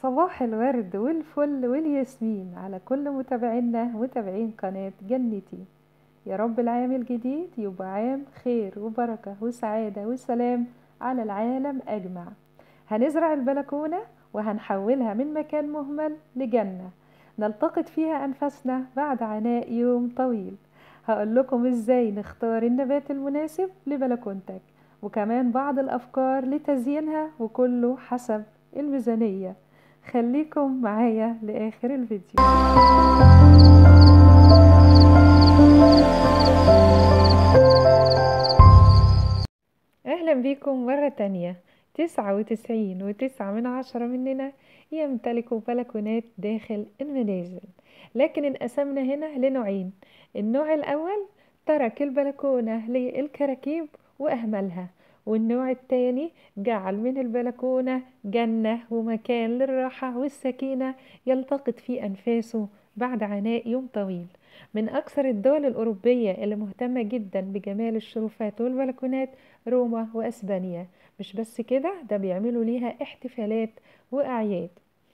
صباح الورد والفل والياسمين على كل متابعينا متابعين قناة جنتي يا رب العام الجديد يبقى عام خير وبركة وسعادة وسلام على العالم أجمع هنزرع البلكونة وهنحولها من مكان مهمل لجنة نلتقط فيها أنفاسنا بعد عناء يوم طويل هقول لكم ازاي نختار النبات المناسب لبلكونتك وكمان بعض الأفكار لتزيينها وكله حسب الميزانية خليكم معايا لآخر الفيديو أهلا بيكم مرة تانية تسعة وتسعين وتسعة من عشرة مننا يمتلكوا بلكونات داخل المنازل لكن انقسمنا هنا لنوعين النوع الأول ترك البلكونة للكراكيب وأهملها والنوع التاني جعل من البلكونة جنة ومكان للراحة والسكينة يلتقط فيه أنفاسه بعد عناء يوم طويل من أكثر الدول الأوروبية اللي مهتمة جدا بجمال الشرفات والبلكونات روما وأسبانيا مش بس كده ده بيعملوا ليها احتفالات وأعياد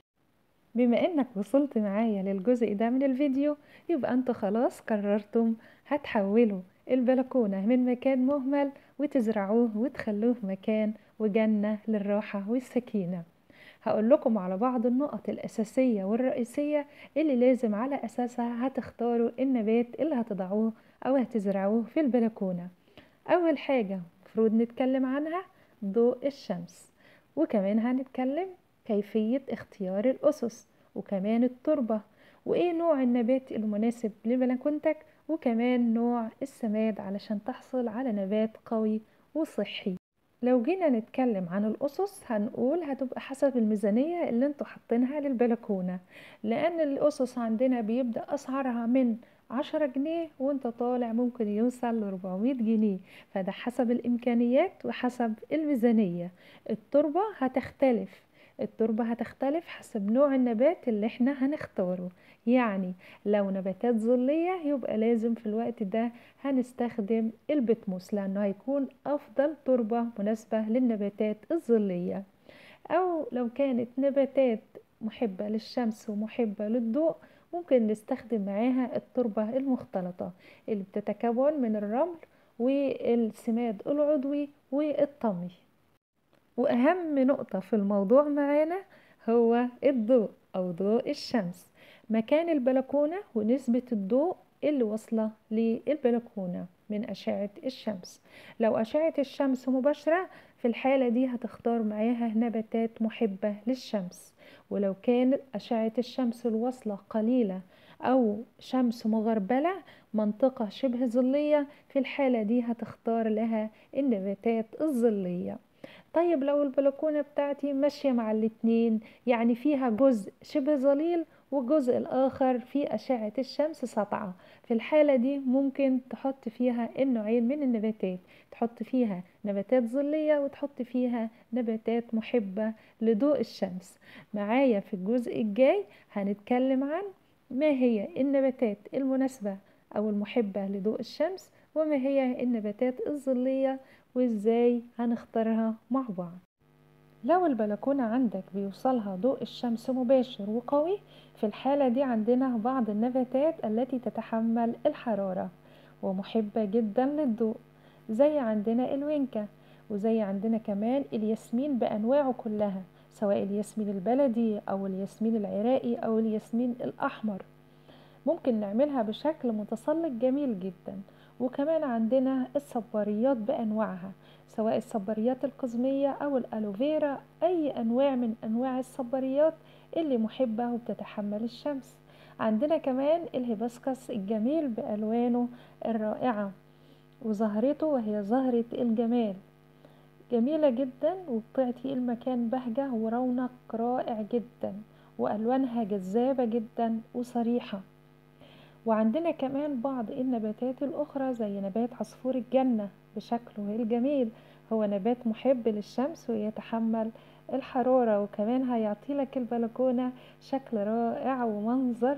بما انك وصلت معايا للجزء ده من الفيديو يبقى انتوا خلاص قررتم هتحولوا البلكونة من مكان مهمل وتزرعوه وتخلوه مكان وجنة للراحة والسكينة هقول لكم على بعض النقط الأساسية والرئيسية اللي لازم على أساسها هتختاروا النبات اللي هتضعوه أو هتزرعوه في البلكونة أول حاجة مفروض نتكلم عنها ضوء الشمس وكمان هنتكلم كيفية اختيار الأسس وكمان التربة وإيه نوع النبات المناسب لبلكونتك وكمان نوع السماد علشان تحصل على نبات قوي وصحي لو جينا نتكلم عن الأسس هنقول هتبقى حسب الميزانية اللي انتوا حاطينها للبلكونة لأن الأسس عندنا بيبدأ أسعارها من عشرة جنيه وانت طالع ممكن يوصل لربعمية جنيه فده حسب الإمكانيات وحسب الميزانية التربة هتختلف التربة هتختلف حسب نوع النبات اللي احنا هنختاره يعني لو نباتات ظلية يبقى لازم في الوقت ده هنستخدم البتموس لأنه هيكون أفضل تربة مناسبة للنباتات الظلية أو لو كانت نباتات محبة للشمس ومحبة للضوء ممكن نستخدم معاها التربة المختلطة اللي بتتكون من الرمل والسماد العضوي والطمي وأهم نقطة في الموضوع معانا هو الضوء أو ضوء الشمس مكان البلكونة ونسبة الضوء اللي واصلة للبلكونة من أشعة الشمس لو أشعة الشمس مباشرة في الحالة دي هتختار معاها نباتات محبة للشمس ولو كانت أشعة الشمس الواصلة قليلة أو شمس مغربلة منطقة شبه ظلية في الحالة دي هتختار لها النباتات الظلية طيب لو البلكونة بتاعتي ماشية مع الاتنين يعني فيها جزء شبه ظليل والجزء الآخر في أشعة الشمس سطعة في الحالة دي ممكن تحط فيها النوعين من النباتات تحط فيها نباتات ظلية وتحط فيها نباتات محبة لضوء الشمس معايا في الجزء الجاي هنتكلم عن ما هي النباتات المناسبة أو المحبة لضوء الشمس وما هي النباتات الظلية وازاي هنختارها مع بعض لو البلكونة عندك بيوصلها ضوء الشمس مباشر وقوي في الحالة دي عندنا بعض النباتات التي تتحمل الحرارة ومحبة جدا للضوء زي عندنا الوينكا وزي عندنا كمان الياسمين بأنواعه كلها سواء الياسمين البلدي أو الياسمين العراقي أو الياسمين الأحمر ممكن نعملها بشكل متسلق جميل جدا وكمان عندنا الصباريات بأنواعها سواء الصباريات القزمية أو الألوفيرا أي أنواع من أنواع الصباريات اللي محبة وبتتحمل الشمس عندنا كمان الهيبسكس الجميل بألوانه الرائعة وزهرته وهي زهرة الجمال جميلة جدا وبتعطي المكان بهجة ورونق رائع جدا وألوانها جذابة جدا وصريحة وعندنا كمان بعض النباتات الأخرى زي نبات عصفور الجنة بشكله الجميل هو نبات محب للشمس ويتحمل الحرارة وكمان هيعطي لك البلكونة شكل رائع ومنظر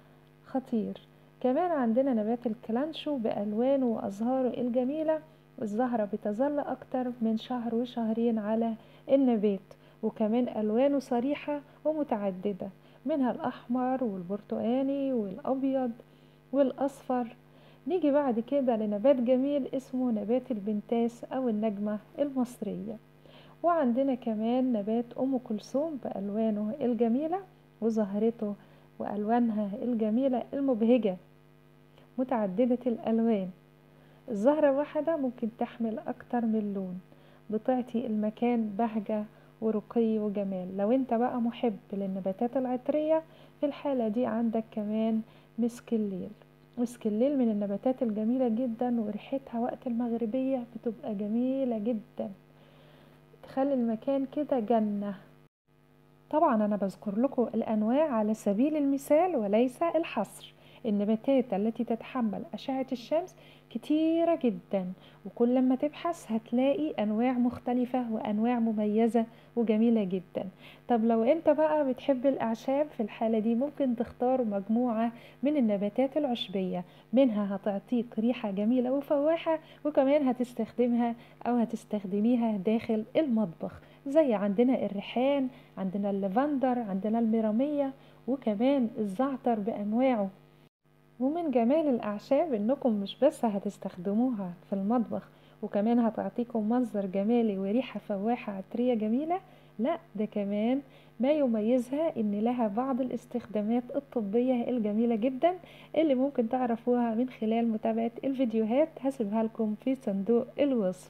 خطير كمان عندنا نبات الكلانشو بألوانه وأزهاره الجميلة والزهرة بتظل أكتر من شهر وشهرين على النبات وكمان ألوانه صريحة ومتعددة منها الأحمر والبرتقاني والأبيض والأصفر نيجي بعد كده لنبات جميل اسمه نبات البنتاس أو النجمة المصرية وعندنا كمان نبات أم كلثوم بألوانه الجميلة وزهرته وألوانها الجميلة المبهجة متعددة الألوان الزهرة واحدة ممكن تحمل أكتر من لون بتعطي المكان بهجة ورقي وجمال لو انت بقى محب للنباتات العطرية في الحالة دي عندك كمان مسك الليل مسك الليل من النباتات الجميلة جدا وريحتها وقت المغربية بتبقى جميلة جدا تخلي المكان كده جنة طبعا انا بذكر لكم الانواع على سبيل المثال وليس الحصر النباتات التي تتحمل أشعة الشمس كتيرة جدا وكل ما تبحث هتلاقي أنواع مختلفة وأنواع مميزة وجميلة جدا طب لو انت بقى بتحب الأعشاب في الحالة دي ممكن تختار مجموعة من النباتات العشبية منها هتعطيك ريحة جميلة وفواحة وكمان هتستخدمها أو هتستخدميها داخل المطبخ زي عندنا الريحان عندنا الليفندر عندنا الميرامية وكمان الزعتر بأنواعه ومن جمال الأعشاب إنكم مش بس هتستخدموها في المطبخ وكمان هتعطيكم منظر جمالي وريحة فواحة عطرية جميلة لا ده كمان ما يميزها إن لها بعض الاستخدامات الطبية الجميلة جدا اللي ممكن تعرفوها من خلال متابعة الفيديوهات هسيبها لكم في صندوق الوصف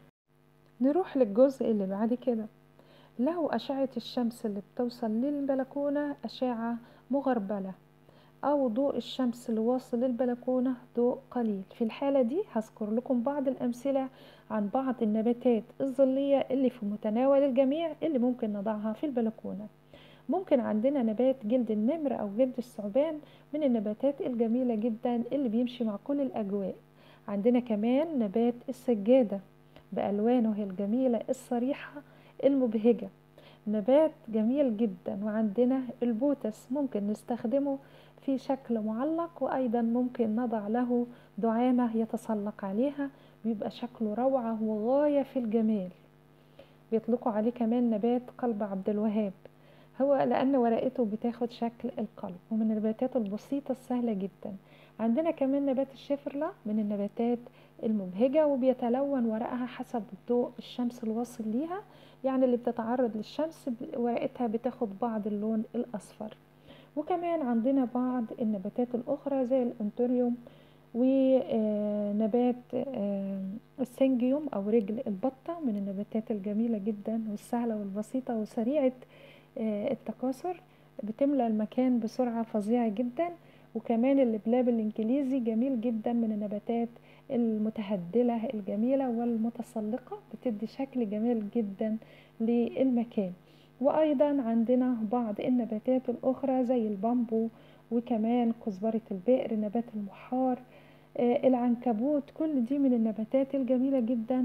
نروح للجزء اللي بعد كده له أشعة الشمس اللي بتوصل للبلكونة أشعة مغربلة أو ضوء الشمس اللي واصل للبلكونة ضوء قليل في الحالة دي هذكر لكم بعض الأمثلة عن بعض النباتات الظلية اللي في متناول الجميع اللي ممكن نضعها في البلكونة ممكن عندنا نبات جلد النمر أو جلد الثعبان من النباتات الجميلة جدا اللي بيمشي مع كل الأجواء عندنا كمان نبات السجادة بألوانه الجميلة الصريحة المبهجة نبات جميل جدا وعندنا البوتس ممكن نستخدمه في شكل معلق وأيضا ممكن نضع له دعامة يتسلق عليها بيبقى شكله روعة وغاية في الجمال بيطلقوا عليه كمان نبات قلب عبد الوهاب هو لأن ورقته بتاخد شكل القلب ومن النباتات البسيطة السهلة جدا عندنا كمان نبات الشفرلة من النباتات المبهجة وبيتلون ورقها حسب ضوء الشمس الواصل ليها يعني اللي بتتعرض للشمس ورقتها بتاخد بعض اللون الأصفر وكمان عندنا بعض النباتات الأخرى زي الأنتوريوم ونبات السنجيوم أو رجل البطة من النباتات الجميلة جدا والسهلة والبسيطة وسريعة التكاثر بتملى المكان بسرعة فظيعة جدا وكمان اللبلاب الإنجليزي جميل جدا من النباتات المتهدلة الجميلة والمتسلقة بتدي شكل جميل جدا للمكان وأيضا عندنا بعض النباتات الأخرى زي البامبو وكمان كزبرة البئر نبات المحار آه العنكبوت كل دي من النباتات الجميلة جدا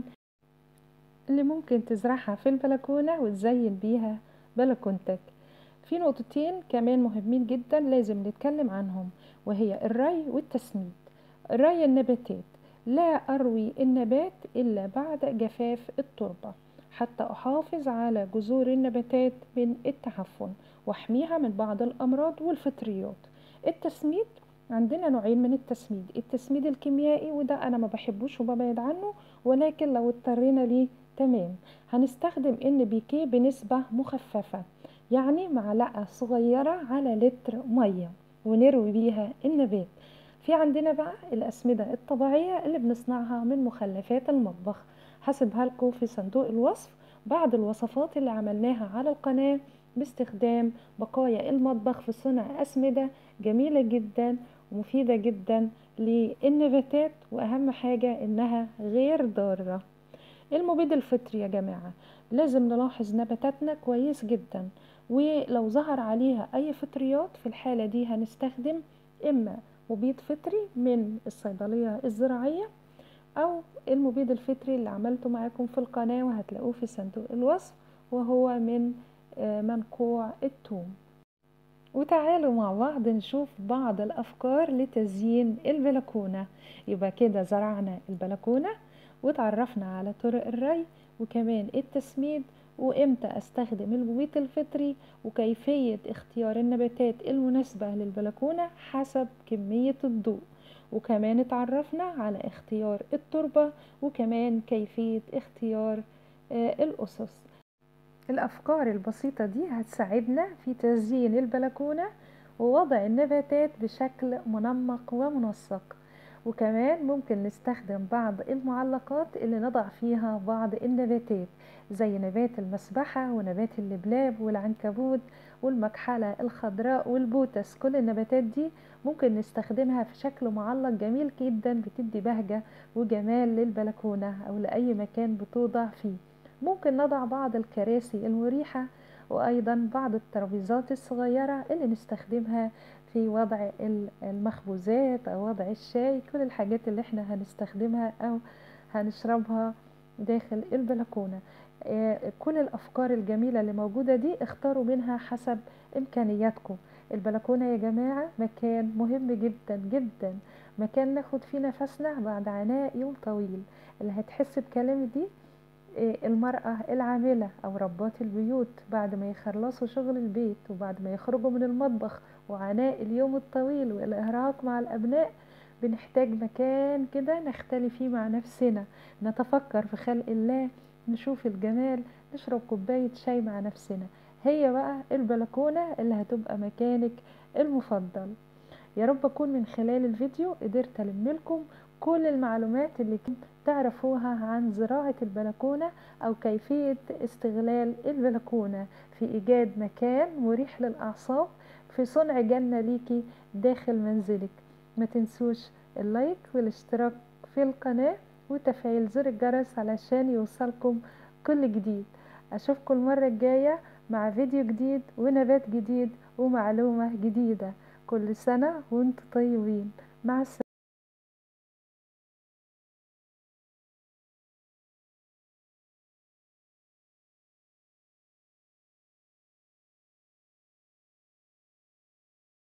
اللي ممكن تزرعها في البلكونة وتزين بيها بلكونتك في نقطتين كمان مهمين جدا لازم نتكلم عنهم وهي الري والتسميد ري النباتات لا أروي النبات إلا بعد جفاف التربة حتى أحافظ على جذور النباتات من التعفن واحميها من بعض الأمراض والفطريات التسميد عندنا نوعين من التسميد التسميد الكيميائي وده أنا ما بحبوش وببعد عنه ولكن لو اضطرينا ليه تمام هنستخدم ان بي كي بنسبة مخففة يعني معلقة صغيرة على لتر مية ونروي بيها النبات في عندنا بقى الأسمدة الطبيعية اللي بنصنعها من مخلفات المطبخ هسيبها لكم في صندوق الوصف بعض الوصفات اللي عملناها على القناة باستخدام بقايا المطبخ في صنع أسمدة جميلة جدا ومفيدة جدا للنباتات وأهم حاجة إنها غير ضارة المبيد الفطري يا جماعة لازم نلاحظ نباتاتنا كويس جدا ولو ظهر عليها أي فطريات في الحالة دي هنستخدم إما مبيد فطري من الصيدلية الزراعية أو المبيد الفطري اللي عملته معاكم في القناة وهتلاقوه في صندوق الوصف وهو من منقوع الثوم وتعالوا مع بعض نشوف بعض الأفكار لتزيين البلكونة يبقى كده زرعنا البلكونة وتعرفنا على طرق الري وكمان التسميد وامتى استخدم المبيد الفطري وكيفية اختيار النباتات المناسبة للبلكونة حسب كمية الضوء وكمان اتعرفنا على اختيار التربة وكمان كيفية اختيار آه، الأسس الأفكار البسيطة دي هتساعدنا في تزيين البلكونة ووضع النباتات بشكل منمق ومنسق وكمان ممكن نستخدم بعض المعلقات اللي نضع فيها بعض النباتات زي نبات المسبحة ونبات اللبلاب والعنكبوت والمكحلة الخضراء والبوتس كل النباتات دي ممكن نستخدمها في شكل معلق جميل جدا بتدي بهجة وجمال للبلكونة أو لأي مكان بتوضع فيه ممكن نضع بعض الكراسي المريحة وأيضا بعض الترابيزات الصغيرة اللي نستخدمها في وضع المخبوزات أو وضع الشاي كل الحاجات اللي احنا هنستخدمها أو هنشربها داخل البلكونة كل الأفكار الجميلة اللي موجودة دي اختاروا منها حسب إمكانياتكم البلكونة يا جماعة مكان مهم جدا جدا مكان ناخد فيه نفسنا بعد عناء يوم طويل اللي هتحس بكلامي دي المرأة العاملة أو ربات البيوت بعد ما يخلصوا شغل البيت وبعد ما يخرجوا من المطبخ وعناء اليوم الطويل والإرهاق مع الأبناء بنحتاج مكان كده نختلي فيه مع نفسنا نتفكر في خلق الله نشوف الجمال نشرب كوباية شاي مع نفسنا هي بقى البلكونة اللي هتبقى مكانك المفضل يا رب أكون من خلال الفيديو قدرت ألملكم كل المعلومات اللي كنت تعرفوها عن زراعة البلكونة أو كيفية استغلال البلكونة في إيجاد مكان مريح للأعصاب في صنع جنة ليكي داخل منزلك ما تنسوش اللايك والاشتراك في القناة وتفعيل زر الجرس علشان يوصلكم كل جديد أشوفكم المرة الجاية مع فيديو جديد ونبات جديد ومعلومة جديدة كل سنة وانتم طيبين مع السلامة